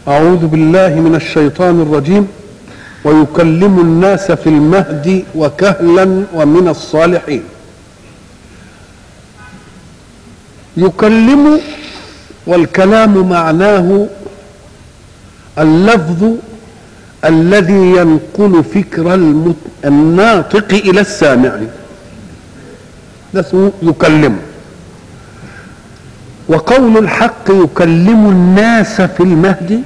أعوذ بالله من الشيطان الرجيم ويكلم الناس في المهد وكهلا ومن الصالحين يكلم والكلام معناه اللفظ الذي ينقل فكر المت... الناطق إلى السامع ده اسمه يكلمه وقول الحق يكلم الناس في المهد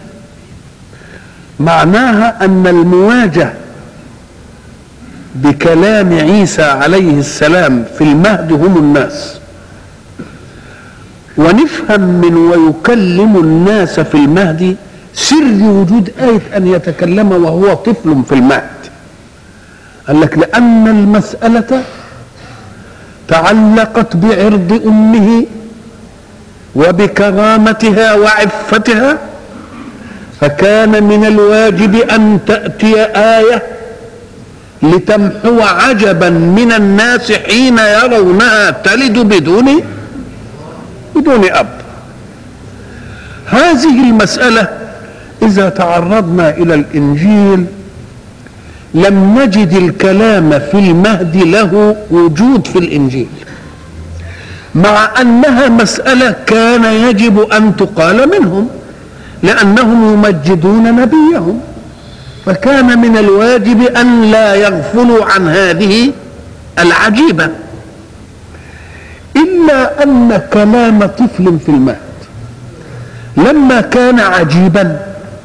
معناها ان المواجهه بكلام عيسى عليه السلام في المهد هم الناس ونفهم من ويكلم الناس في المهد سر وجود آية أن يتكلم وهو طفل في المهد قال لك لأن المسألة تعلقت بعرض أمه وبكرامتها وعفتها فكان من الواجب ان تاتي ايه لتمحو عجبا من الناس حين يرونها تلد بدون بدون اب هذه المساله اذا تعرضنا الى الانجيل لم نجد الكلام في المهد له وجود في الانجيل مع انها مساله كان يجب ان تقال منهم لانهم يمجدون نبيهم فكان من الواجب ان لا يغفلوا عن هذه العجيبه الا ان كلام طفل في المهد لما كان عجيبا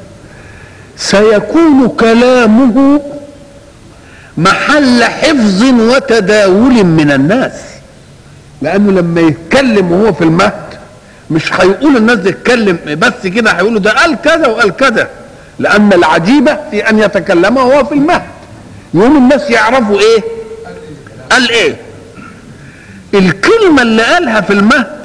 سيكون كلامه محل حفظ وتداول من الناس لانه لما يتكلم وهو في المهد مش هيقول الناس تتكلم بس كده هيقولوا ده قال كذا وقال كذا لان العجيبه في ان يتكلم وهو في المهد يوم الناس يعرفوا ايه قال ايه الكلمه اللي قالها في المهد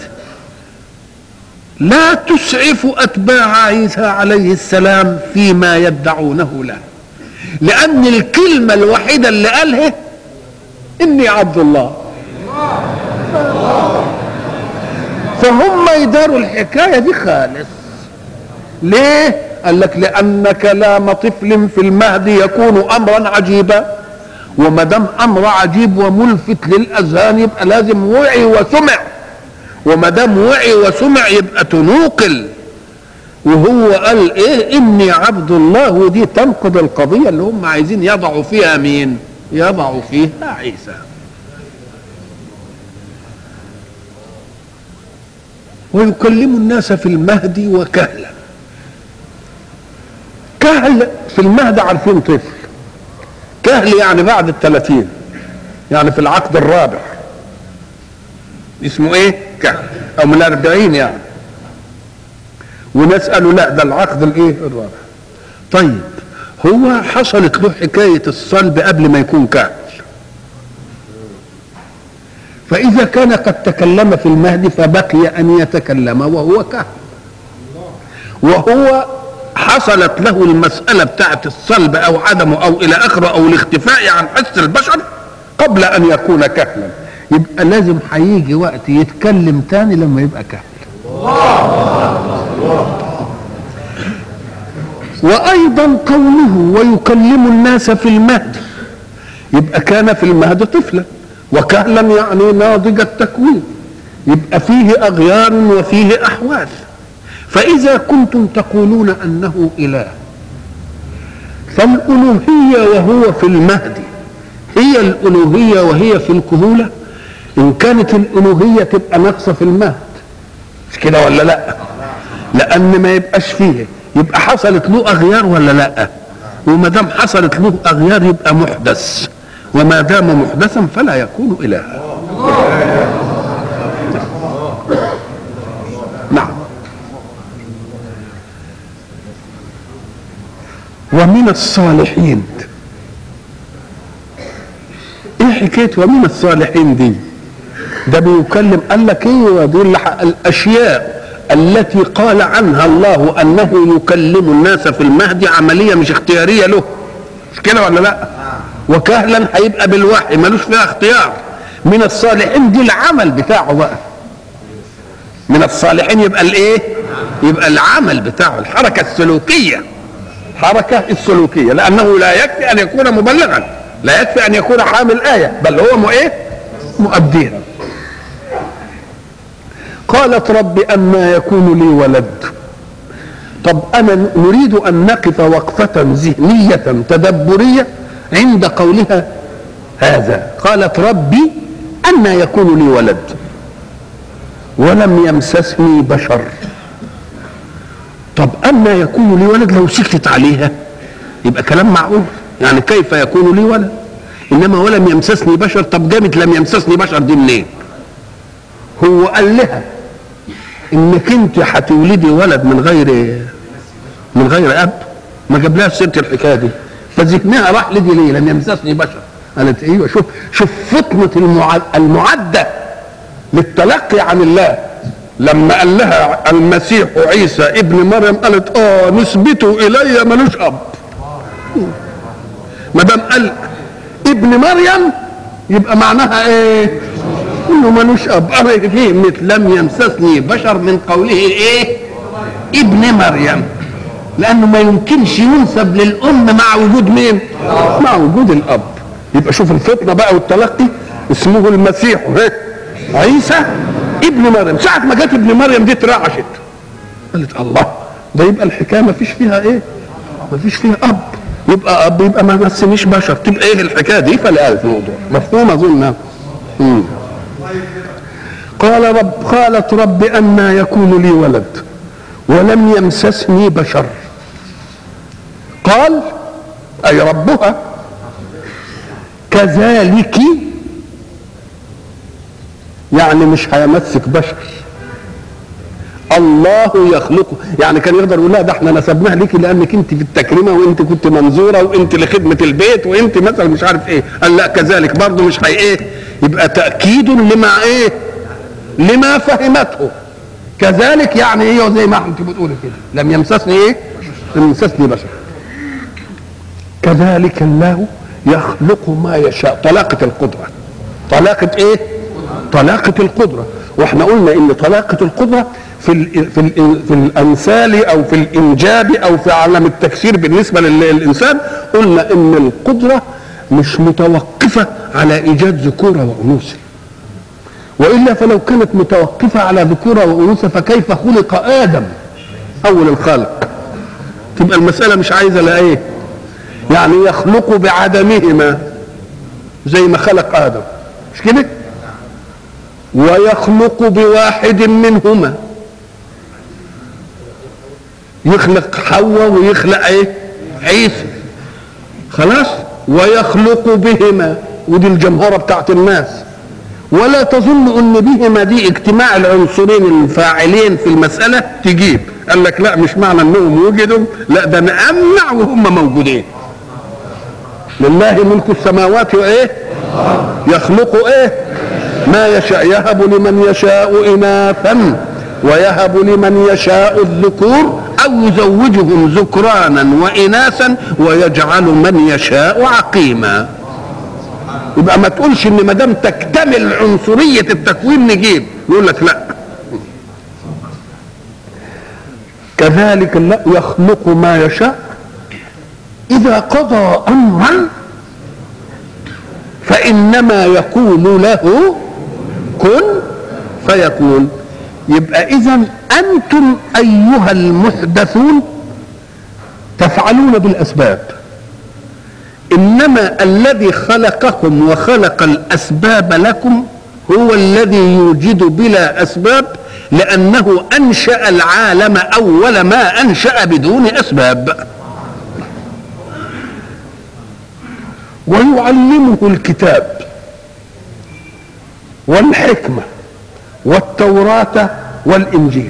لا تسعف اتباع عيسى عليه السلام فيما يدعونه له لان الكلمه الوحيده اللي قالها اني عبد الله فهم يداروا الحكاية دي خالص ليه قال لك لأن كلام طفل في المهد يكون أمرا عجيبا وما دام أمر عجيب وملفت للأذهان يبقى لازم وعي وسمع وما دام وعي وسمع يبقى تنوقل وهو قال ايه اني عبد الله ودي تنقض القضيه اللي هم عايزين يضعوا فيها مين يضعوا فيها عيسى ويكلم الناس في المهد وكهلا كهل في المهد عارفين طفل كهل يعني بعد الثلاثين يعني في العقد الرابع اسمه ايه كهل او من الاربعين يعني وناس قالوا لا ده العقد الايه الرابع طيب هو حصلت له حكاية الصلب قبل ما يكون كهل فإذا كان قد تكلم في المهد فبقي أن يتكلم وهو كهن وهو حصلت له المسألة بتاعت الصلب أو عدمه أو إلى آخره أو الاختفاء عن حس البشر قبل أن يكون كهلا يبقى لازم هيجي وقت يتكلم تاني لما يبقى كهل وأيضا قوله ويكلم الناس في المهد يبقى كان في المهد طفلا وكهلا يعني ناضج التكوين يبقى فيه اغيار وفيه احوال فاذا كنتم تقولون انه اله فالالوهيه وهو في المهد هي الالوهيه وهي في الكهوله ان كانت الالوهيه تبقى ناقصه في المهد مش كده ولا لا لان ما يبقاش فيه يبقى حصلت له اغيار ولا لا وما دام حصلت له اغيار يبقى محدث وما دام محدثا فلا يكون إلها نعم ومن الصالحين ايه حكايه ومن الصالحين دي ده بيكلم قال لك ايه دي الاشياء التي قال عنها الله انه يكلم الناس في المهد عمليه مش اختياريه له مش كده ولا لا وكهلا هيبقى بالوحي ملوش فيها اختيار من الصالحين دي العمل بتاعه بقى من الصالحين يبقى الايه يبقى العمل بتاعه الحركه السلوكيه حركه السلوكيه لانه لا يكفي ان يكون مبلغا لا يكفي ان يكون حامل ايه بل هو مو ايه مؤديها قالت رب أما يكون لي ولد طب أنا نريد أن نقف وقفة ذهنية تدبرية عند قولها هذا قالت ربي أما يكون لي ولد ولم يمسسني بشر طب أما يكون لي ولد لو سكتت عليها يبقى كلام معقول يعني كيف يكون لي ولد إنما ولم يمسسني بشر طب جابت لم يمسسني بشر دي منين هو قال لها انك انت هتولدي ولد من غير من غير اب ما جابلهاش سيره الحكايه دي فذهنها راح لدي ليه لم يمسسني بشر قالت ايوه شوف شوف فطنه المعد المعده للتلقي عن الله لما قال لها المسيح عيسى ابن مريم قالت اه نسبته الي ملوش اب ما دام قال ابن مريم يبقى معناها ايه انه ملوش اب انا فيه مثل لم يمسسني بشر من قوله ايه ابن مريم لانه ما يمكنش ينسب للام مع وجود مين مع وجود الاب يبقى شوف الفطنه بقى والتلقي اسمه المسيح إيه؟ عيسى ابن مريم ساعة ما جت ابن مريم دي اترعشت قالت الله ده يبقى الحكاية ما فيش فيها ايه ما فيش فيها اب يبقى اب يبقى ما مسنيش بشر تبقى ايه الحكاية دي فلا الموضوع مفهوم اظن مم. قال رب قالت رب أنا يكون لي ولد ولم يمسسني بشر قال أي ربها كذلك يعني مش هيمسك بشر الله يخلقه يعني كان يقدر يقول لا ده احنا نسبناها ليكي لانك انت في التكريمه وانت كنت منظوره وانت لخدمه البيت وانت مثلا مش عارف ايه قال لا كذلك برضه مش هي ايه يبقى تاكيد لما ايه لما فهمته كذلك يعني ايه زي ما انت بتقولي كده لم يمسسني ايه لم يمسسني بشر كذلك الله يخلق ما يشاء طلاقة القدرة طلاقة ايه طلاقة القدرة واحنا قلنا ان طلاقة القدرة في ال في ال في الامثال او في الانجاب او في عالم التكسير بالنسبة للانسان قلنا ان القدرة مش متوقفة على ايجاد ذكورة وانوثة والا فلو كانت متوقفه على ذكوره وانوثه فكيف خلق ادم اول الخلق تبقى المساله مش عايزه لا ايه يعني يخلق بعدمهما زي ما خلق ادم مش كده ويخلق بواحد منهما يخلق حواء ويخلق ايه عيسى خلاص ويخلق بهما ودي الجمهره بتاعت الناس ولا تظن ان بهما دي اجتماع العنصرين الفاعلين في المسألة تجيب قال لك لا مش معنى انهم وجدوا لا ده نأمع وهم موجودين لله ملك السماوات وايه يخلق ايه ما يشاء يهب لمن يشاء اناثا ويهب لمن يشاء الذكور او يزوجهم ذكرانا واناثا ويجعل من يشاء عقيما يبقى ما تقولش ان ما دام تكتمل عنصريه التكوين نجيب يقول لك لا كذلك الله يخلق ما يشاء اذا قضى امرا فانما يقول له كن فيكون يبقى اذا انتم ايها المحدثون تفعلون بالاسباب انما الذي خلقكم وخلق الاسباب لكم هو الذي يوجد بلا اسباب لانه انشا العالم اول ما انشا بدون اسباب ويعلمه الكتاب والحكمه والتوراه والانجيل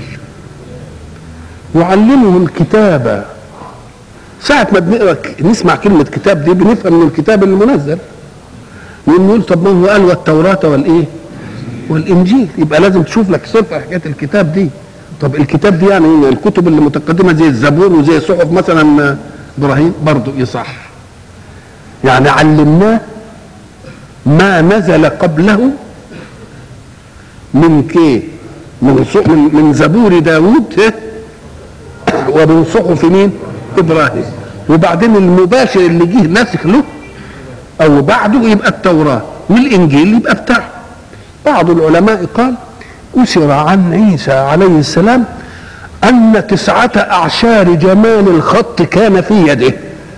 يعلمه الكتاب ساعة ما بنقرا نسمع كلمة كتاب دي بنفهم من الكتاب المنزل ونقول طب ما هو قال والتوراة والإيه؟ والإنجيل يبقى لازم تشوف لك صرف حكاية الكتاب دي طب الكتاب دي يعني الكتب اللي متقدمة زي الزبور وزي صحف مثلا إبراهيم برضه يصح يعني علمناه ما نزل قبله من كيه من صح- من من زبور داوود إيه؟ ومن صحف مين ابراهيم وبعدين المباشر اللي جه ناسخ له او بعده يبقى التوراه والانجيل يبقى بتاعه بعض العلماء قال أسر عن عيسى عليه السلام أن تسعة أعشار جمال الخط كان في يده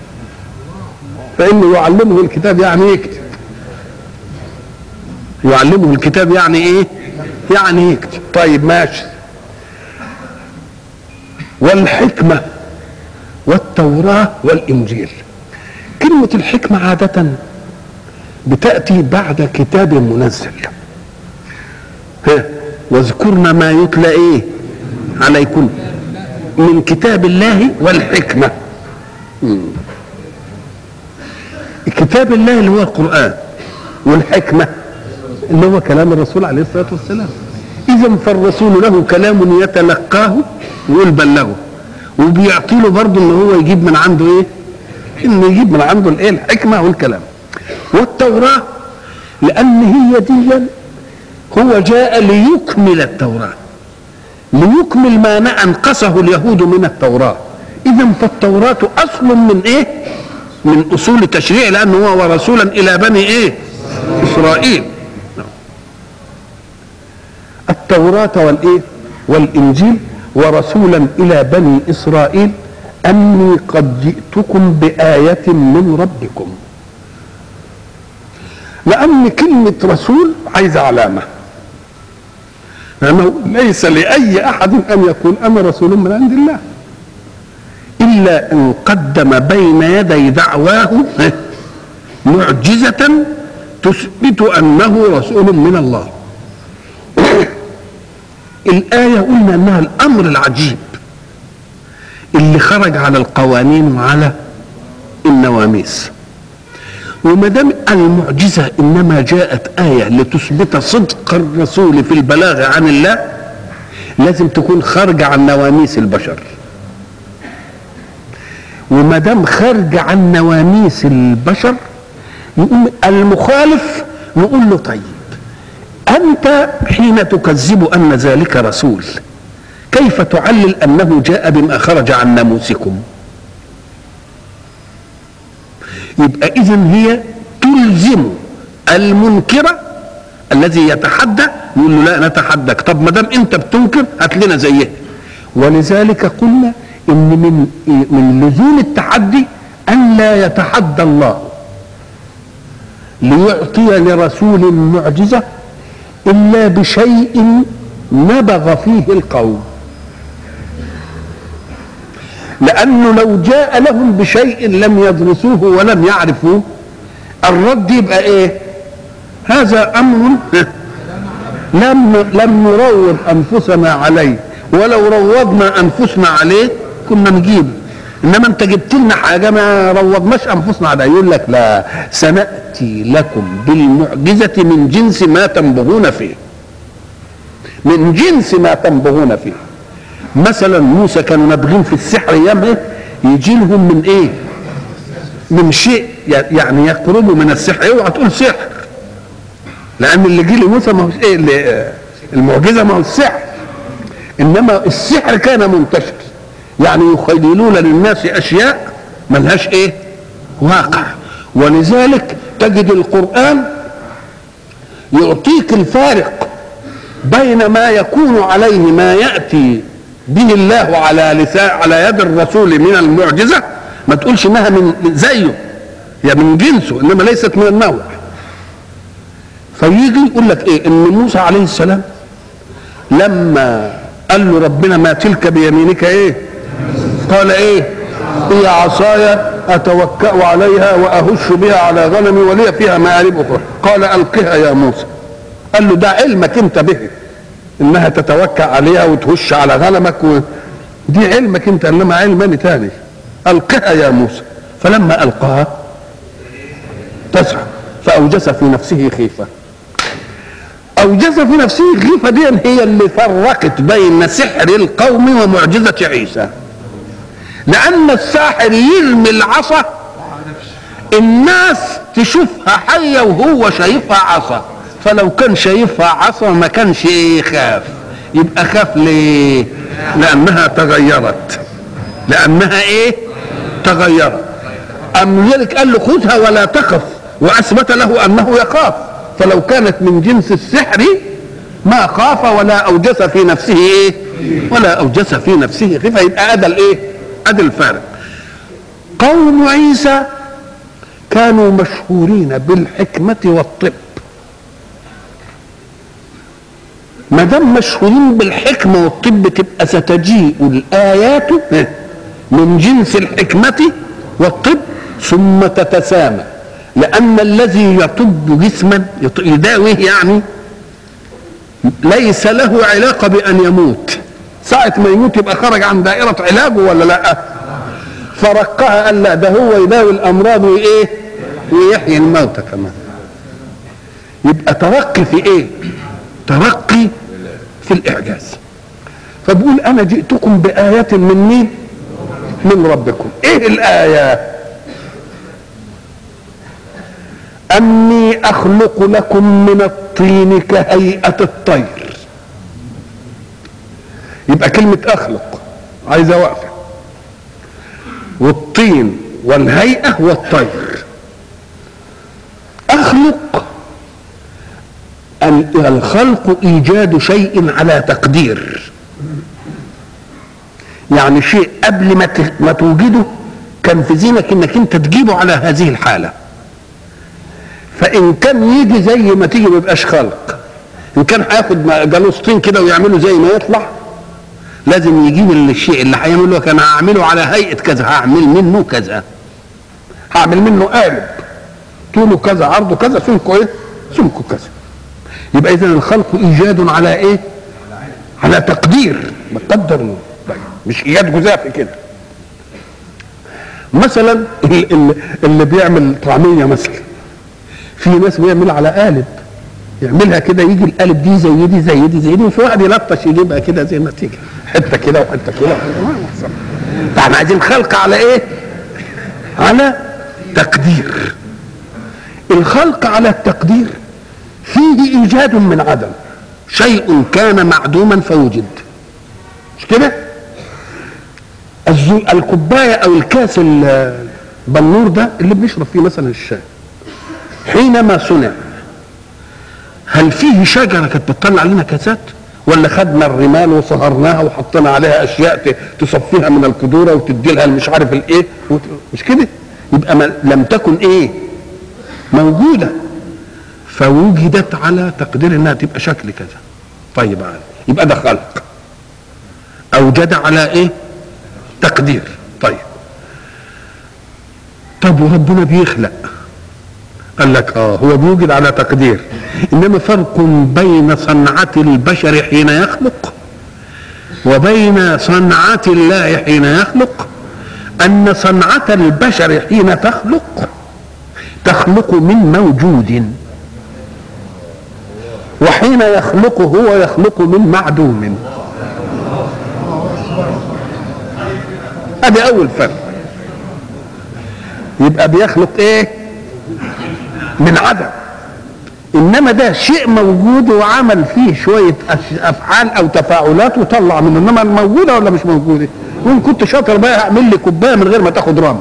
فإنه يعلمه الكتاب يعني يكتب يعلمه الكتاب يعني إيه؟ يعني يكتب طيب ماشي والحكمة والتوراة والإنجيل كلمة الحكمة عادة بتأتي بعد كتاب منزل ها واذكرن ما يتلى ايه عليكم من كتاب الله والحكمة مم. كتاب الله اللي هو القرآن والحكمة اللي هو كلام الرسول عليه الصلاة والسلام إذا فالرسول له كلام يتلقاه ويقول بلغه وبيعطي له برضه ان هو يجيب من عنده ايه؟ انه يجيب من عنده الايه؟ الحكمه والكلام. والتوراه لان هي دي هو جاء ليكمل التوراه. ليكمل ما انقصه اليهود من التوراه. اذا فالتوراه اصل من ايه؟ من اصول التشريع لانه هو ورسولا الى بني ايه؟ اسرائيل. التوراه والايه؟ والانجيل ورسولا الى بني اسرائيل اني قد جئتكم بايه من ربكم لان كلمه رسول عايزه علامه لانه ليس لاي احد ان يقول انا رسول من عند الله الا ان قدم بين يدي دعواه معجزه تثبت انه رسول من الله الآية قلنا أنها الأمر العجيب اللي خرج على القوانين وعلى النواميس وما دام المعجزة إنما جاءت آية لتثبت صدق الرسول في البلاغ عن الله لازم تكون خارجة عن نواميس البشر وما دام خارجة عن نواميس البشر يقوم المخالف نقول له طيب أنت حين تكذب أن ذلك رسول كيف تعلل أنه جاء بما خرج عن ناموسكم يبقى إذا هي تلزم المنكر الذي يتحدى يقول له لا نتحداك طب ما دام انت بتنكر هات لنا زيه ولذلك قلنا ان من من لزوم التحدي ان لا يتحدى الله ليعطي لرسول معجزه إلا بشيء نبغ فيه القوم لأنه لو جاء لهم بشيء لم يدرسوه ولم يعرفوه الرد يبقى إيه هذا أمر لم لم نروض أنفسنا عليه ولو روضنا أنفسنا عليه كنا نجيبه انما انت جبت لنا حاجه ما روضناش انفسنا عليها يقول لك لا سناتي لكم بالمعجزه من جنس ما تنبغون فيه من جنس ما تنبغون فيه مثلا موسى كانوا نابغين في السحر ايام ايه يجي لهم من ايه من شيء يعني يقربوا من السحر اوعى تقول سحر لان اللي جه لموسى ما هوش ايه اللي المعجزه ما هو السحر انما السحر كان منتشر يعني يخيلون للناس اشياء ملهاش ايه واقع ولذلك تجد القران يعطيك الفارق بين ما يكون عليه ما ياتي به الله على لسان على يد الرسول من المعجزه ما تقولش انها من زيه هي من جنسه انما ليست من النوع فيجي يقول لك ايه ان موسى عليه السلام لما قال له ربنا ما تلك بيمينك ايه قال ايه هي عصاي اتوكا عليها واهش بها على غنمي ولي فيها مآرب اخرى قال القها يا موسى قال له ده علمك انت به انها تتوكا عليها وتهش على غنمك و... دي علمك انت انما علمني تاني القها يا موسى فلما القاها تسعى فاوجس في نفسه خيفه اوجس في نفسه خيفه دي هي اللي فرقت بين سحر القوم ومعجزه عيسى لان الساحر يرمي العصا الناس تشوفها حيه وهو شايفها عصا فلو كان شايفها عصا ما كانش يخاف يبقى خاف ليه لانها تغيرت لانها ايه تغيرت ام ذلك قال له خذها ولا تخف واثبت له انه يخاف فلو كانت من جنس السحر ما خاف ولا اوجس في نفسه ايه ولا اوجس في نفسه خيفه يبقى ادى الايه ادى الفارق قوم عيسى كانوا مشهورين بالحكمه والطب ما دام مشهورين بالحكمه والطب تبقى ستجيء الايات من جنس الحكمه والطب ثم تتسامى لان الذي يطب جسما يط- يداويه يعني ليس له علاقه بان يموت ساعه ما يموت يبقى خرج عن دائره علاجه ولا لا فرقها قال لا ده هو يداوي الامراض وايه ويحيي الموتى كمان يبقى ترقي في ايه ترقي في الاعجاز فبقول انا جئتكم بايه من مين من ربكم ايه الايه اني اخلق لكم من الطين كهيئه الطير يبقى كلمه اخلق عايزه وقفه والطين والهيئه والطير اخلق ال- الخلق ايجاد شيء على تقدير يعني شيء قبل ما ت- ما توجده كان في ذهنك انك انت تجيبه على هذه الحاله فان كان يجي زي ما تيجي ما يبقاش خلق ان كان هياخد م- جالوسطين كده ويعمله زي ما يطلع لازم يجيب الشيء اللي هيعمله كان هعمله على هيئه كذا هعمل منه كذا هعمل منه قالب طوله كذا عرضه كذا سمكه ايه سمكه كذا يبقى اذا الخلق ايجاد على ايه على تقدير بقدر طيب مش ايجاد جزافي كده مثلا ال- ال- اللي بيعمل طعميه مثلا في ناس بيعمل على قالب يعملها كده يجي القالب دي زي دي زي دي زي دي وفي واحد يلطش يجيبها كده زي ما تيجي حته كده وحته كده وحتة- ما يحصل. فاحنا عايزين خلق على ايه؟ على تقدير الخلق على التقدير فيه ايجاد من عدم شيء كان معدوما فوجد مش كده الزو- الكوبايه او الكاس ال- البنور ده اللي بنشرب فيه مثلا الشاي حينما صنع هل فيه شجره كانت بتطلع لنا كاسات ولا خدنا الرمال وصهرناها وحطينا عليها اشياء ت- تصفيها من القدوره وتدي لها مش عارف الايه وت- مش كده يبقى ما لم تكن ايه موجوده فوجدت على تقدير انها تبقى شكل كذا طيب عادي يبقى ده خلق اوجد على ايه تقدير طيب طب وربنا بيخلق قال لك اه هو بيوجد على تقدير انما فرق بين صنعة البشر حين يخلق وبين صنعة الله حين يخلق ان صنعة البشر حين تخلق تخلق من موجود وحين يخلق هو يخلق من معدوم ادي اول فرق يبقى بيخلق ايه من عدم انما ده شيء موجود وعمل فيه شويه أش- افعال او تفاعلات وطلع منه انما موجوده ولا مش موجوده وان كنت شاطر بقى اعمل لي كوبايه من غير ما تاخد رمل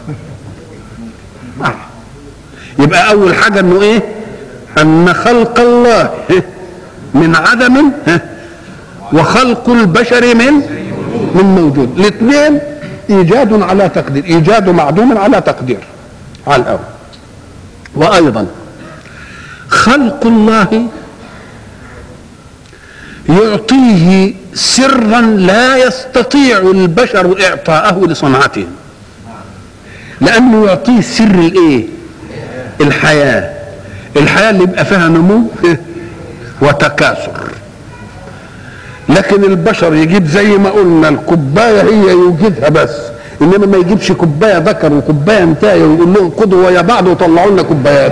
آه. يبقى اول حاجه انه ايه ان خلق الله من عدم وخلق البشر من من موجود الاثنين ايجاد على تقدير ايجاد معدوم على تقدير على الاول وايضا خلق الله يعطيه سرا لا يستطيع البشر اعطاءه لصنعتهم لانه يعطيه سر الايه الحياه الحياه اللي يبقى فيها نمو وتكاثر لكن البشر يجيب زي ما قلنا الكوبايه هي يوجدها بس انما ما يجيبش كوبايه ذكر وكوبايه انتايه ويقول لهم خدوا ويا بعض وطلعوا لنا كوبايات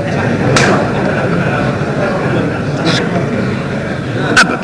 ابدا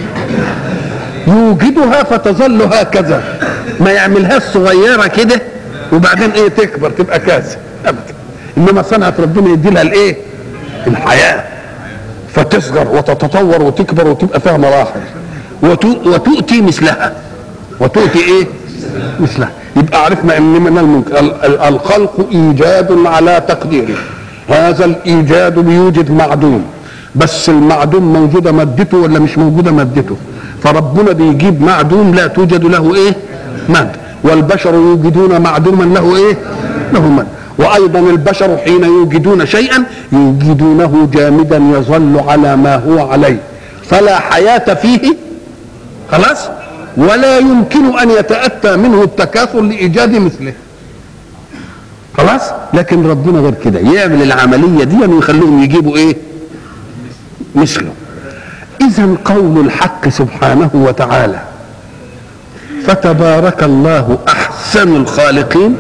يوجدها فتظل هكذا ما يعملهاش صغيره كده وبعدين ايه تكبر تبقى كاسه ابدا انما صنعه ربنا يدي لها الايه الحياه فتصغر وتتطور وتكبر وتبقى فيها مراحل وتو- وتؤتي مثلها وتؤتي ايه مثلها يبقى عرفنا ان من الممكن ال- ال- الخلق ايجاد على تقديره هذا الايجاد بيوجد معدوم بس المعدوم موجوده مادته ولا مش موجوده مادته فربنا بيجيب معدوم لا توجد له ايه ماده والبشر يوجدون معدوما له ايه له ماده وايضا البشر حين يوجدون شيئا يوجدونه جامدا يظل على ما هو عليه فلا حياه فيه خلاص ولا يمكن ان يتاتى منه التكاثر لايجاد مثله خلاص لكن ربنا غير كده يعمل العمليه دي ويخليهم يجيبوا ايه مثله اذا قول الحق سبحانه وتعالى فتبارك الله احسن الخالقين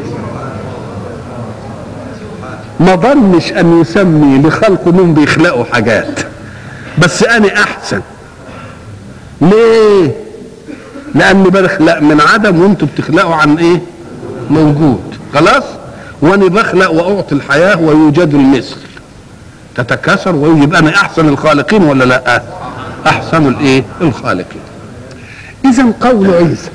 ما ظنش ان يسمي لخلق انهم بيخلقوا حاجات بس انا احسن ليه لاني بخلق من عدم وانتوا بتخلقوا عن ايه موجود خلاص وانا بخلق واعطي الحياه ويوجد المثل تتكاثر ويبقى انا احسن الخالقين ولا لا احسن الايه الخالقين اذا قول عيسى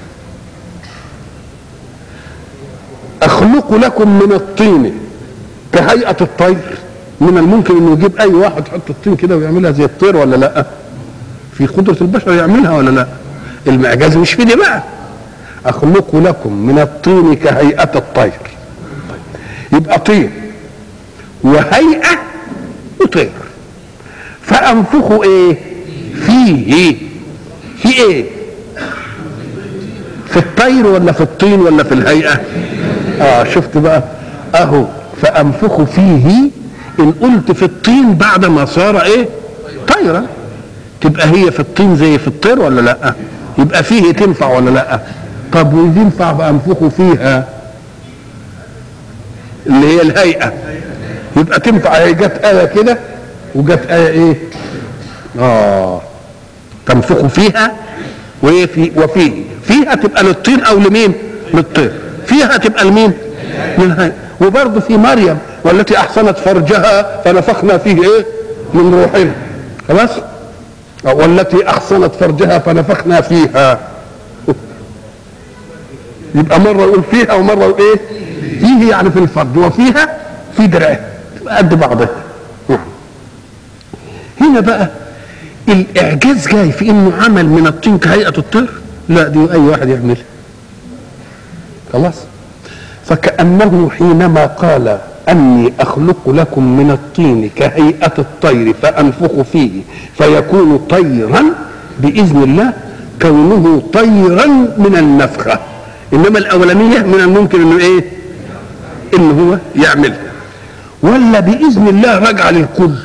اخلق لكم من الطين كهيئه الطير من الممكن انه يجيب اي واحد يحط الطين كده ويعملها زي الطير ولا لا في قدره البشر يعملها ولا لا المعجاز مش في دي بقى اخلق لكم من الطين كهيئه الطير يبقى طين وهيئه وطير فانفخوا ايه فيه في ايه في الطير ولا في الطين ولا في الهيئه اه شفت بقى اهو فانفخوا فيه ان قلت في الطين بعد ما صار ايه طيرا تبقى هي في الطين زي في الطير ولا لا يبقى فيه تنفع ولا لا طب وينفع فانفخوا فيها اللي هي الهيئه يبقى تنفع هي جت ايه كده وجت ايه ايه اه تنفخوا فيها وهي في وفيه فيها تبقى للطين او لمين للطير فيها تبقى لمين للهيئه وبرضه في مريم والتي احصنت فرجها فنفخنا فيه ايه من روحنا خلاص والتي احصنت فرجها فنفخنا فيها يبقى مره يقول فيها ومره يقول ايه فيه يعني في الفرج وفيها في دراع تبقى قد بعضها هنا بقى الاعجاز جاي في انه عمل من الطين كهيئه الطير لا دي اي واحد يعملها خلاص فكانه حينما قال اني اخلق لكم من الطين كهيئه الطير فانفخ فيه فيكون طيرا باذن الله كونه طيرا من النفخه انما الاولانيه من الممكن انه ايه انه هو يعملها ولا باذن الله راجعه للكل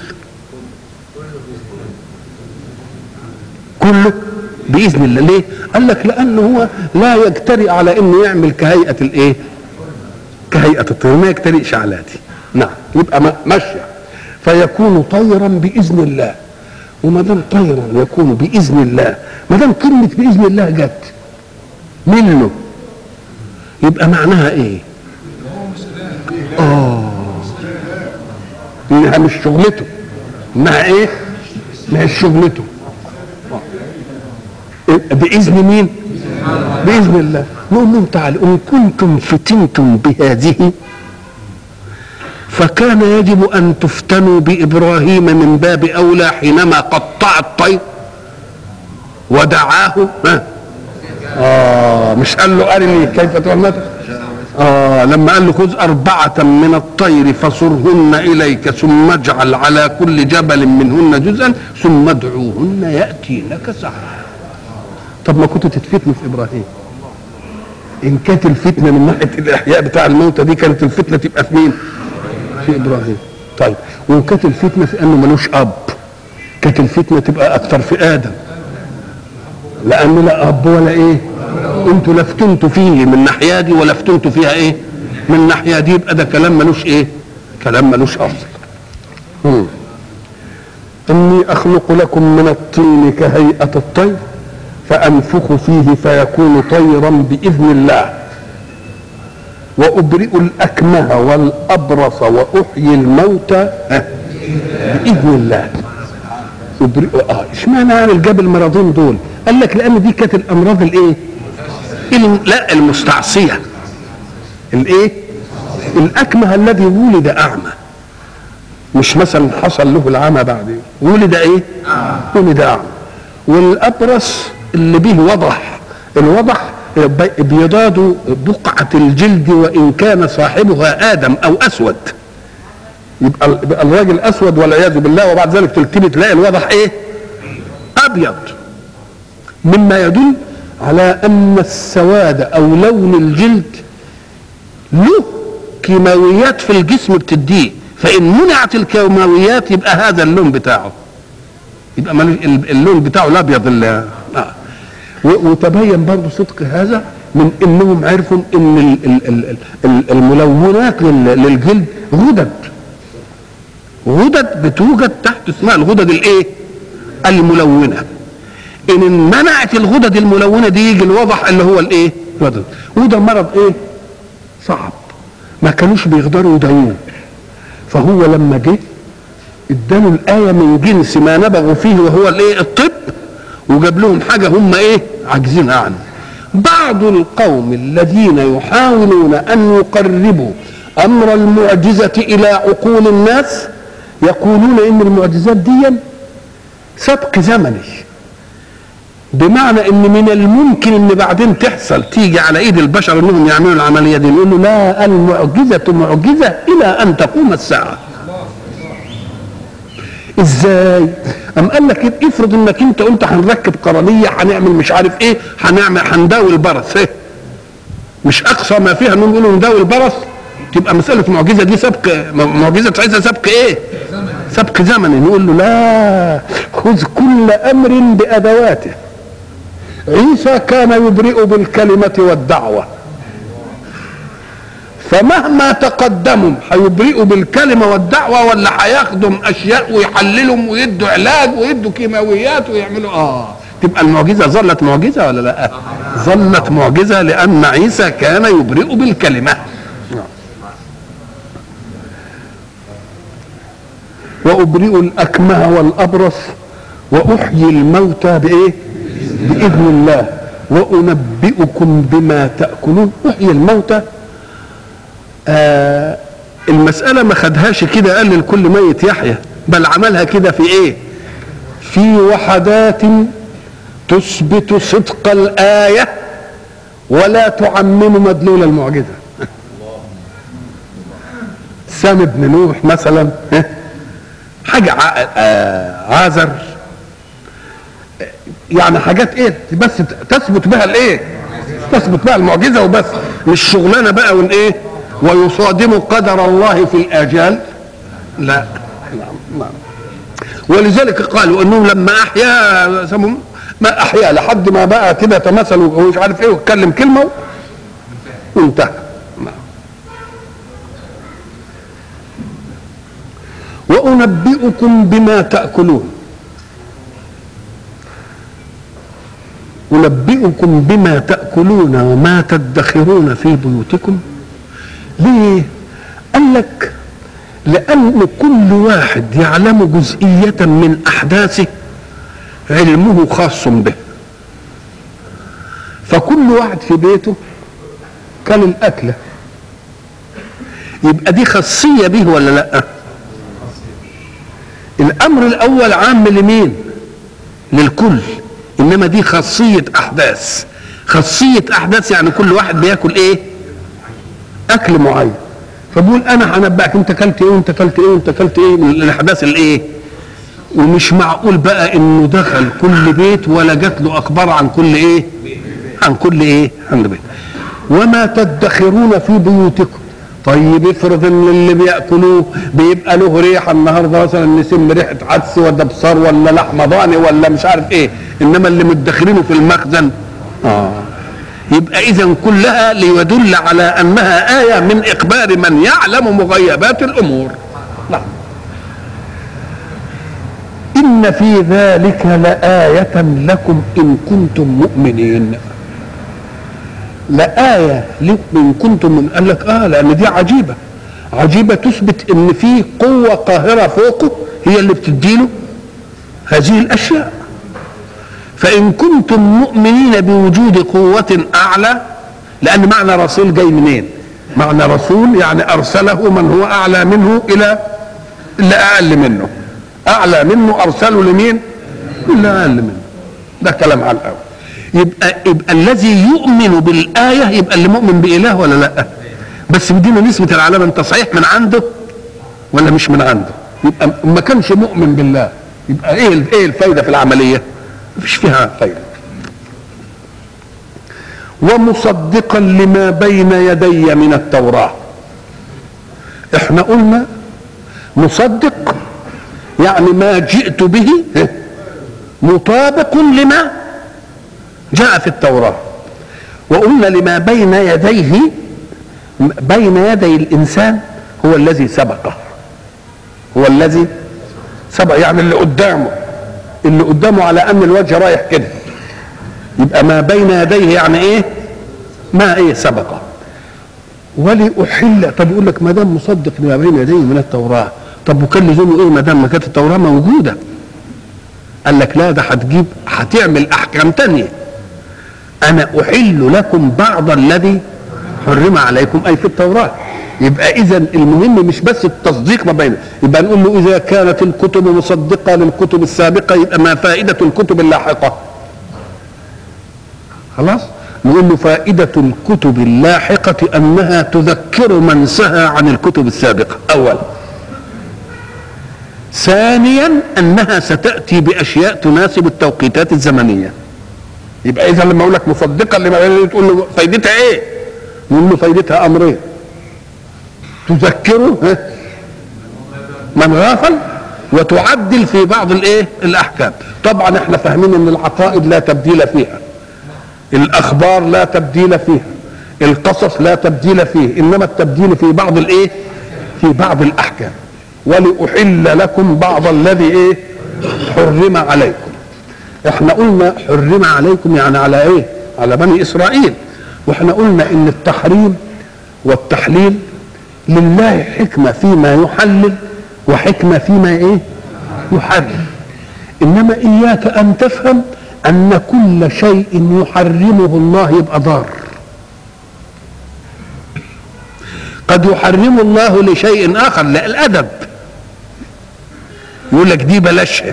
كله باذن الله ليه قال لك لانه هو لا يجترئ على انه يعمل كهيئه الايه كهيئه الطير ما يجترئش على دي نعم يبقى م- ماشيه فيكون طيرا باذن الله وما دام طيرا يكون باذن الله ما دام كلمه باذن الله جت منه يبقى معناها ايه اه انها مش شغلته انها ايه مش شغلته باذن مين باذن الله نقول لهم تعالوا ان كنتم فتنتم بهذه فكان يجب ان تفتنوا بابراهيم من باب اولى حينما قطع الطير ودعاه ها اه مش قال له ارني كيف تعمل آه لما قال له خذ أربعة من الطير فصرهن إليك ثم اجعل على كل جبل منهن جزءا ثم ادعوهن يأتينك سعيا طب ما كنتوا تتفتنوا في إبراهيم إن كانت الفتنة من ناحية الإحياء بتاع الموتى دي كانت الفتنة تبقى في مين؟ في إبراهيم طيب وإن كانت الفتنة في أنه ملوش أب كانت الفتنة تبقى أكثر في آدم لأنه لا أب ولا إيه؟ انتوا لفتنتوا فيه من ناحيه دي ولا فتنتوا فيها ايه من ناحيه دي يبقى ده كلام ملوش ايه كلام ملوش اصل مم. اني اخلق لكم من الطين كهيئه الطير فانفخ فيه فيكون طيرا باذن الله وابرئ الاكمه والابرص واحيي الموتى باذن الله أبرئ اه اشمعنى يعني جاب المرضين دول قال لك لان دي كانت الامراض الايه ال- لا المستعصيه الايه الاكمه الذي ولد اعمى مش مثلا حصل له العمى بعدين ولد ايه ولد اعمى والابرص اللي به وضح الوضح بي- بيضاد بقعة الجلد وإن كان صاحبها آدم أو أسود يبقى يبقى الراجل أسود والعياذ بالله وبعد ذلك تلتفت تلاقي الوضح إيه؟ أبيض مما يدل على أن السواد أو لون الجلد له كيماويات في الجسم بتديه فإن منعت الكيماويات يبقى هذا اللون بتاعه يبقى مال- اللون بتاعه الأبيض اللي آه. و- وتبين برضه صدق هذا من انهم عرفوا ان ال- ال- ال- ال- الملونات لل- للجلد غدد غدد بتوجد تحت اسمها الغدد الايه الملونه ان منعت الغدد الملونه دي يجي الوضح اللي هو الايه الغدد وده مرض ايه صعب ما كانوش بيقدروا يداووه فهو لما جه اداله الايه من جنس ما نبغوا فيه وهو الايه الطب وجاب لهم حاجه هم ايه عاجزين عنه بعض القوم الذين يحاولون ان يقربوا امر المعجزه الى عقول الناس يقولون ان المعجزات دي سبق زمني بمعنى ان من الممكن ان بعدين تحصل تيجي على ايد البشر انهم يعملوا العمليه دي نقول له لا المعجزه معجزه الى ان تقوم الساعه ازاي ام قال لك إيه؟ افرض انك انت قلت هنركب قرنيه هنعمل مش عارف ايه هنعمل هنداوي البرص ايه مش اقصى ما فيها انهم يقولوا نداوي البرص تبقى مساله معجزه دي سبق م- معجزه عايزه سبق ايه سبق زمني نقول له لا خذ كل امر بادواته عيسى كان يبرئ بالكلمه والدعوه فمهما تقدموا هيبرئوا بالكلمه والدعوه ولا هياخدوا اشياء ويحللهم ويدوا علاج ويدوا كيماويات ويعملوا اه تبقى المعجزه ظلت معجزه ولا لا؟ ظلت معجزه لان عيسى كان يبرئ بالكلمه. وابرئ الاكمه والابرص واحيي الموتى بايه؟ باذن الله وانبئكم بما تاكلون احيي الموتى آه المسألة ما خدهاش كده قال لكل ميت يحيى بل عملها كده في ايه في وحدات تثبت صدق الآية ولا تعمم مدلول المعجزة سام بن نوح مثلا ها؟ حاجة ع- آه، عازر يعني حاجات ايه بس تثبت بها الايه تثبت بها المعجزه وبس مش شغلانه بقى والايه ويصادم قدر الله في الاجال لا نعم نعم ولذلك قالوا انهم لما احيا سموا ما احيا لحد ما بقى كده تمثل ومش عارف ايه واتكلم كلمه وانتهى نعم. وانبئكم بما تاكلون أنبئكم بما تأكلون وما تدخرون في بيوتكم ليه؟ قال لك لأن كل واحد يعلم جزئية من أحداثه علمه خاص به فكل واحد في بيته كل الأكلة يبقى دي خاصية به ولا لأ الأمر الأول عام لمين للكل انما دي خاصيه احداث خاصيه احداث يعني كل واحد بياكل ايه اكل معين فبقول انا هنبأك انت اكلت ايه وانت اكلت ايه وانت اكلت ايه من الاحداث الايه ومش معقول بقى انه دخل كل بيت ولا جات له اخبار عن كل ايه عن كل ايه عن بيت وما تدخرون في بيوتكم طيب افرض ان اللي بياكلوه بيبقى له ريحه النهارده مثلا نسم ريحه عدس ولا بصار ولا لحمه ضاني ولا مش عارف ايه انما اللي مدخرينه في المخزن اه يبقى اذا كلها ليدل على انها ايه من اخبار من يعلم مغيبات الامور نعم ان في ذلك لايه لكم ان كنتم مؤمنين لآية لكم إن كنتم من قال لك آه لأن دي عجيبة عجيبة تثبت إن في قوة قاهرة فوقه هي اللي بتديله هذه الاشياء فان كنتم مؤمنين بوجود قوه اعلى لان معنى رسول جاي منين معنى رسول يعني ارسله من هو اعلى منه الى اللي اقل منه اعلى منه ارسله لمين اللي اقل منه ده كلام على الاول يبقى يبقى الذي يؤمن بالايه يبقى اللي مؤمن باله ولا لا بس بدينا نسبه العلامه انت صحيح من عنده ولا مش من عنده يبقى ما كانش مؤمن بالله يبقى ايه ايه الفايده في العمليه مفيش فيها فايده ومصدقا لما بين يدي من التوراه احنا قلنا مصدق يعني ما جئت به مطابق لما جاء في التوراه وقلنا لما بين يديه بين يدي الانسان هو الذي سبقه هو الذي سبق يعني اللي قدامه اللي قدامه على ان الوجه رايح كده يبقى ما بين يديه يعني ايه ما ايه سبقه ولأحل طب يقول لك ما دام مصدق لما بين يديه من التوراه طب وكان لزومه ايه ما دام ما كانت التوراه موجوده قال لك لا ده هتجيب هتعمل احكام تانية انا احل لكم بعض الذي حرم عليكم اي في التوراه يبقى اذا المهم مش بس التصديق ما بينه يبقى نقول له اذا كانت الكتب مصدقه للكتب السابقه يبقى ما فائده الكتب اللاحقه خلاص نقول له فائدة الكتب اللاحقة أنها تذكر من سهى عن الكتب السابقة أولا ثانيا أنها ستأتي بأشياء تناسب التوقيتات الزمنية يبقى إذا لما أقول لك مصدقا لما تقول له فائدتها إيه؟ نقول له فائدتها أمرين تذكره من غافل وتعدل في بعض الايه الاحكام طبعا احنا فاهمين ان العقائد لا تبديل فيها الاخبار لا تبديل فيها القصص لا تبديل فيه انما التبديل في بعض الايه في بعض الاحكام ولاحل لكم بعض الذي ايه حرم عليكم احنا قلنا حرم عليكم يعني على ايه على بني اسرائيل واحنا قلنا ان التحريم والتحليل لله حكمة فيما يحلل وحكمة فيما ايه يحرم انما اياك ان تفهم ان كل شيء يحرمه الله يبقى ضار قد يحرم الله لشيء اخر لا الادب يقول لك دي بلاشها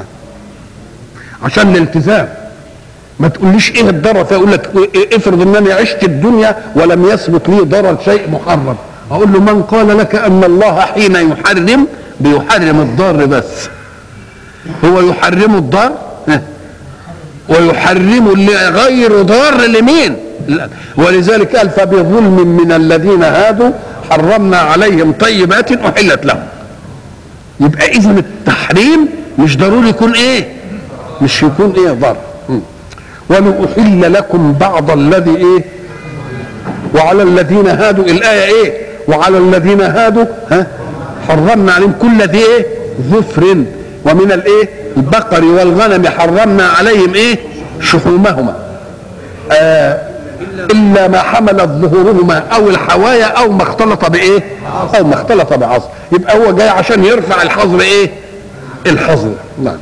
عشان الالتزام ما تقوليش ايه الضرر فيقول لك افرض انني عشت الدنيا ولم يثبت لي ضرر شيء محرم اقول له من قال لك ان الله حين يحرم بيحرم الضار بس هو يحرم الضار ويحرم اللي غير ضار لمين ولذلك قال فبظلم من الذين هادوا حرمنا عليهم طيبات احلت لهم يبقى اذا التحريم مش ضروري يكون ايه مش يكون ايه ضر ولأحل لكم بعض الذي ايه وعلى الذين هادوا الآية ايه وعلى الذين هادوا ها حرمنا عليهم كل ذي ايه ظفر ومن الايه البقر والغنم حرمنا عليهم ايه شحومهما آه الا ما حملت ظهورهما او الحوايا او ما اختلط بايه او ما اختلط بعظم يبقى هو جاي عشان يرفع الحظر ايه الحظر نعم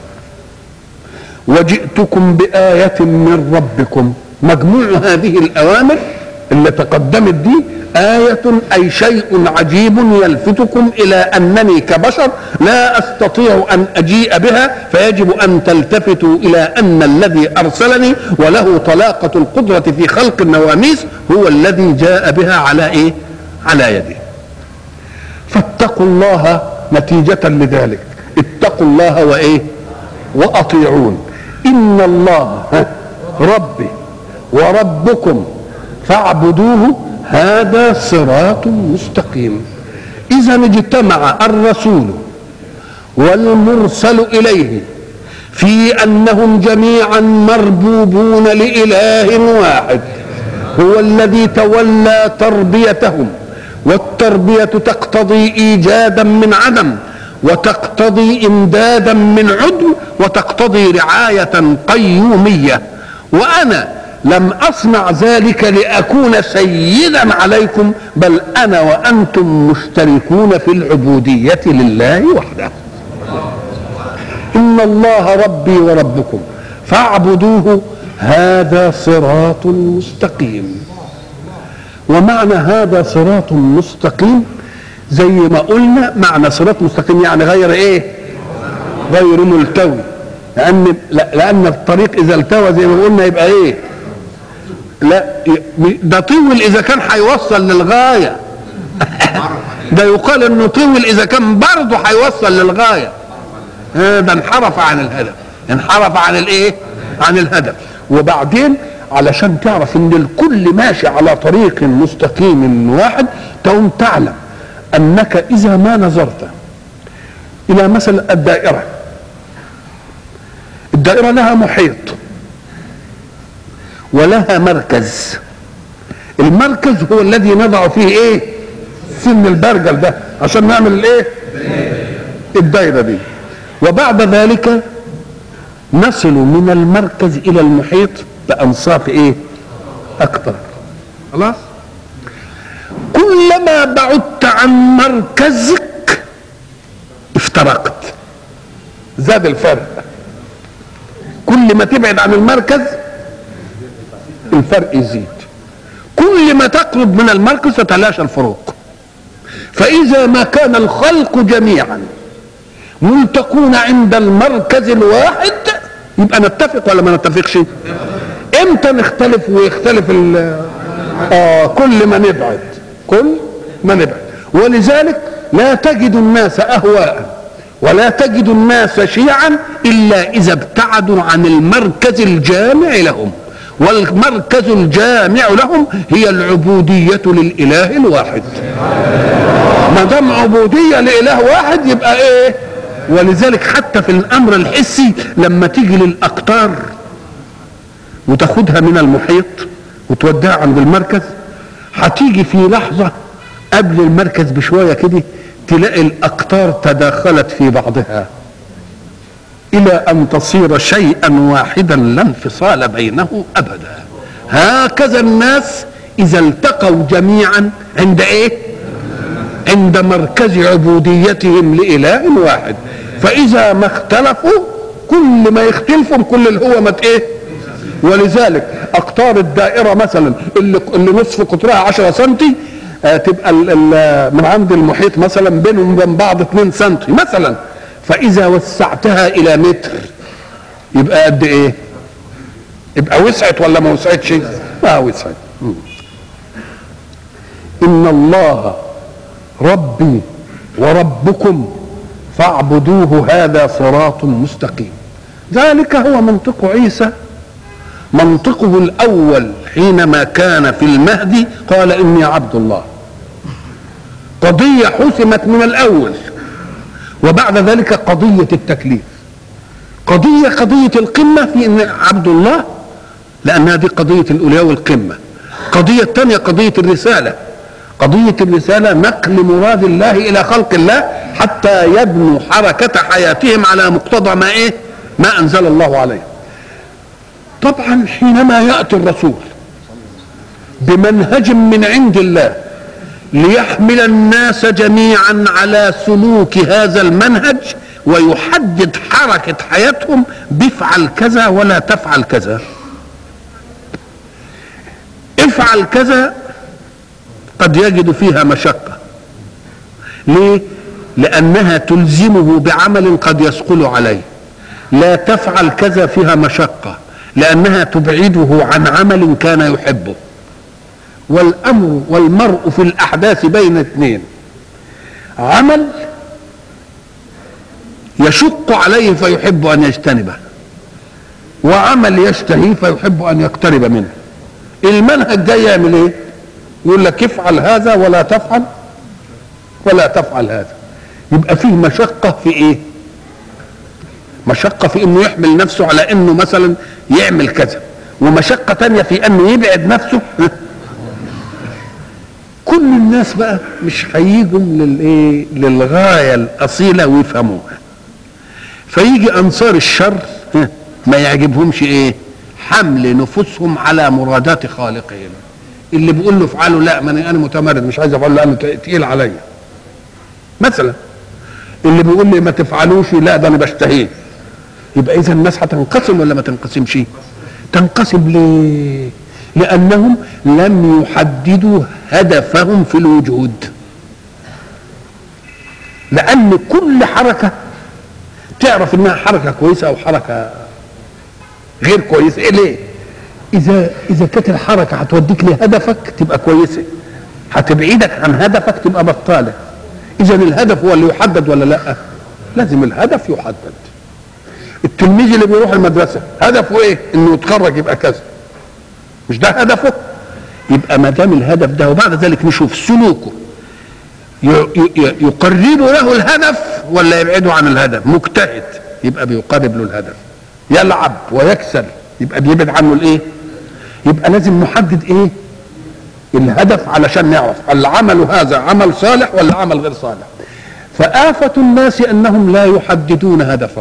وجئتكم بآية من ربكم مجموع هذه الأوامر اللي تقدمت دي آية أي شيء عجيب يلفتكم إلى أنني كبشر لا أستطيع أن أجيء بها فيجب أن تلتفتوا إلى أن الذي أرسلني وله طلاقة القدرة في خلق النواميس هو الذي جاء بها على إيه؟ على يده فاتقوا الله نتيجة لذلك اتقوا الله وإيه؟ وأطيعون إن الله ربي وربكم فاعبدوه هذا صراط مستقيم اذا اجتمع الرسول والمرسل اليه في انهم جميعا مربوبون لاله واحد هو الذي تولى تربيتهم والتربيه تقتضي ايجادا من عدم وتقتضي امدادا من عدم وتقتضي رعايه قيوميه وانا لم اصنع ذلك لاكون سيدا عليكم بل انا وانتم مشتركون في العبوديه لله وحده ان ان الله ربي وربكم فاعبدوه هذا صراط مستقيم ومعنى هذا صراط مستقيم زي ما قلنا معنى صراط مستقيم يعني غير ايه غير ملتوي لان لان الطريق اذا التوى زي ما قلنا يبقى ايه لا ده طول اذا كان هيوصل للغايه ده يقال انه طول اذا كان برضه هيوصل للغايه ده انحرف عن الهدف انحرف عن الايه عن الهدف وبعدين علشان تعرف ان الكل ماشي على طريق مستقيم واحد تقوم تعلم انك اذا ما نظرت الى مثلا الدائره الدائره لها محيط ولها مركز المركز هو الذي نضع فيه ايه سن البرجل ده عشان نعمل الايه الدائره دي وبعد ذلك نصل من المركز الى المحيط بانصاف ايه اكثر خلاص كلما بعدت عن مركزك افترقت زاد الفرق كل ما تبعد عن المركز الفرق يزيد كل ما تقرب من المركز تتلاشى الفروق فإذا ما كان الخلق جميعا ملتقون عند المركز الواحد يبقى نتفق ولا ما نتفقش امتى نختلف ويختلف آه كل ما نبعد كل ما نبعد ولذلك لا تجد الناس اهواء ولا تجد الناس شيعا الا اذا ابتعدوا عن المركز الجامع لهم والمركز الجامع لهم هي العبودية للإله الواحد ما دام عبودية لإله واحد يبقى إيه ولذلك حتى في الأمر الحسي لما تيجي للأقطار وتاخدها من المحيط وتوديها عند المركز هتيجي في لحظة قبل المركز بشوية كده تلاقي الأقطار تداخلت في بعضها إلى أن تصير شيئا واحدا لا انفصال بينه أبدا هكذا الناس إذا التقوا جميعا عند إيه؟ عند مركز عبوديتهم لإله واحد فإذا ما اختلفوا كل ما يختلفوا كل اللي هو مت إيه؟ ولذلك أقطار الدائرة مثلا اللي, اللي نصف قطرها 10 سنتي آه تبقى ال ال من عند المحيط مثلا بينهم وبين بعض 2 سنتي مثلا فإذا وسعتها إلى متر يبقى قد إيه؟ يبقى وسعت ولا ما وسعتش؟ ما وسعت إن الله ربي وربكم فاعبدوه هذا صراط مستقيم ذلك هو منطق عيسى منطقه الأول حينما كان في المهدي قال إني عبد الله قضية حسمت من الأول وبعد ذلك قضية التكليف قضية قضية القمة في إن عبد الله لأنها دي قضية الأولياء والقمة قضية الثانية قضية الرسالة قضية الرسالة نقل مراد الله إلى خلق الله حتى يبنوا حركة حياتهم على مقتضى ما إيه ما أنزل الله عليه طبعا حينما يأتي الرسول بمنهج من عند الله ليحمل الناس جميعا على سلوك هذا المنهج ويحدد حركة حياتهم بفعل كذا ولا تفعل كذا افعل كذا قد يجد فيها مشقة ليه لأنها تلزمه بعمل قد يثقل عليه لا تفعل كذا فيها مشقة لأنها تبعده عن عمل كان يحبه والأمر والمرء في الأحداث بين اثنين عمل يشق عليه فيحب أن يجتنبه وعمل يشتهيه فيحب أن يقترب منه المنهج ده يعمل ايه يقول لك افعل هذا ولا تفعل ولا تفعل هذا يبقى فيه مشقة في ايه مشقة في انه يحمل نفسه على انه مثلا يعمل كذا ومشقة تانية في انه يبعد نفسه كل الناس بقى مش هيجوا للايه للغاية الاصيلة ويفهموها فيجي انصار الشر ما يعجبهمش ايه حمل نفوسهم على مرادات خالقهم اللي بيقول له افعله لا ما انا متمرد مش عايز افعله لانه تقيل عليا مثلا اللي بيقول لي ما تفعلوش لا ده انا بشتهيه يبقى اذا الناس هتنقسم ولا ما تنقسمش تنقسم ليه لانهم لم يحددوا هدفهم في الوجود لان كل حركه تعرف انها حركه كويسه او حركه غير كويسه إيه ليه اذا اذا كانت الحركه هتوديك لهدفك تبقى كويسه هتبعدك عن هدفك تبقى بطاله اذا الهدف هو اللي يحدد ولا لا لازم الهدف يحدد التلميذ اللي بيروح المدرسه هدفه ايه انه يتخرج يبقى كذا مش ده هدفه يبقى ما دام الهدف ده وبعد ذلك نشوف سلوكه ي- ي- يقرب له الهدف ولا يبعده عن الهدف مجتهد يبقى بيقرب له الهدف يلعب ويكسل يبقى بيبعد عنه الايه يبقى لازم نحدد ايه الهدف علشان نعرف العمل هذا عمل صالح ولا عمل غير صالح فآفة الناس أنهم لا يحددون هدفهم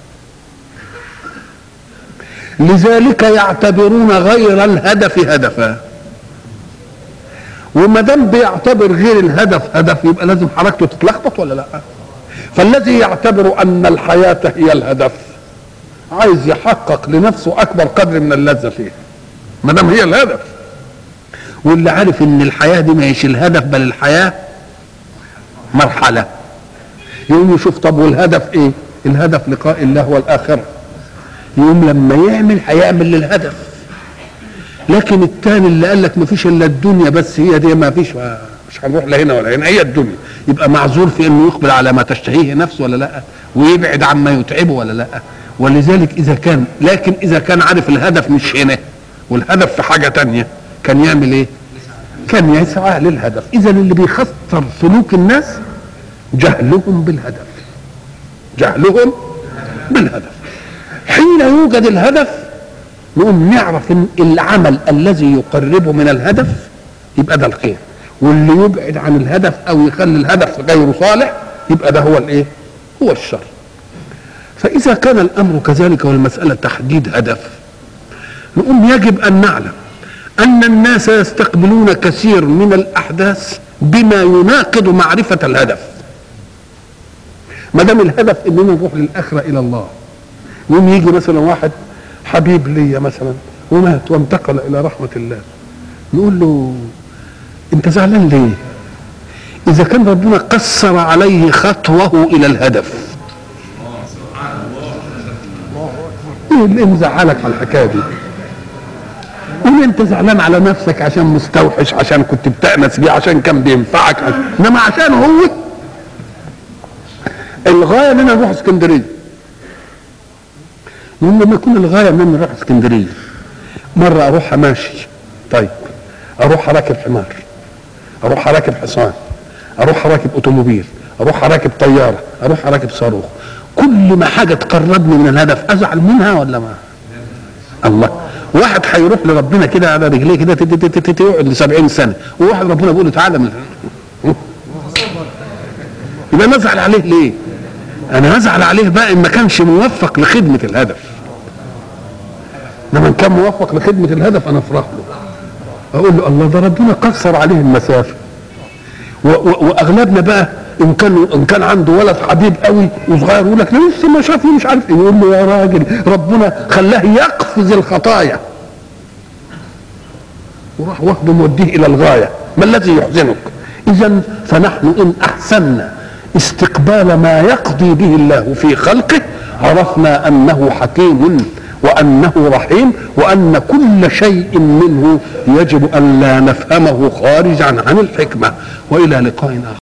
لذلك يعتبرون غير الهدف هدفا وما دام بيعتبر غير الهدف هدف يبقى لازم حركته تتلخبط ولا لا فالذي يعتبر ان الحياه هي الهدف عايز يحقق لنفسه اكبر قدر من اللذه فيها ما دام هي الهدف واللي عارف ان الحياه دي ما هيش الهدف بل الحياه مرحله يقوم يشوف طب والهدف ايه الهدف لقاء الله والاخره يقوم لما يعمل هيعمل للهدف لكن الثاني اللي قال لك ما فيش الا الدنيا بس هي دي ما فيش مش هنروح لا هنا ولا هنا هي الدنيا يبقى معذور في انه يقبل على ما تشتهيه نفسه ولا لا ويبعد عما يتعبه ولا لا ولذلك اذا كان لكن اذا كان عارف الهدف مش هنا والهدف في حاجه تانية كان يعمل ايه كان يسعى للهدف اذا اللي بيخسر سلوك الناس جهلهم بالهدف جهلهم بالهدف حين يوجد الهدف نقوم نعرف ان العمل الذي يقربه من الهدف يبقى ده الخير واللي يبعد عن الهدف او يخلي الهدف غير صالح يبقى ده هو الايه هو الشر فاذا كان الامر كذلك والمساله تحديد هدف نقوم يجب ان نعلم ان الناس يستقبلون كثير من الاحداث بما يناقض معرفه الهدف ما دام الهدف اننا نروح للاخره الى الله يوم يجي مثلا واحد حبيب ليا مثلا ومات وانتقل الى رحمه الله نقول له انت زعلان ليه اذا كان ربنا قصر عليه خطوه الى الهدف ايه اللي مزعلك على الحكايه دي قول انت زعلان على نفسك عشان مستوحش عشان كنت بتأنس بيه عشان كان بينفعك انما عشان هو الغايه اننا نروح اسكندريه نقول لما يكون الغايه اننا نروح اسكندريه مره اروح ماشي طيب اروح راكب حمار اروح راكب حصان اروح راكب اوتوموبيل اروح راكب طياره اروح راكب صاروخ كل ما حاجه تقربني من الهدف ازعل منها ولا ما الله واحد هيروح لربنا كده على رجليه كده تت- تت- تت- يقعد ل 70 سنه وواحد ربنا بيقول له تعالى من يبقى نزعل عليه ليه؟ انا هزعل عليه بقى ان ما كانش موفق لخدمه الهدف انما ان كان موفق لخدمه الهدف انا افرح له اقول له الله ده ربنا قصر عليه المسافه و- و- واغلبنا بقى ان كان ان كان عنده ولد حبيب قوي وصغير يقول لك لسه ما شافه مش عارف ايه يقول له يا راجل ربنا خلاه يقفز الخطايا وراح واخده موديه الى الغايه ما الذي يحزنك اذا فنحن ان احسنا استقبال ما يقضي به الله في خلقه عرفنا انه حكيم وانه رحيم وان كل شيء منه يجب ان لا نفهمه خارجا عن الحكمه والى لقاء اخر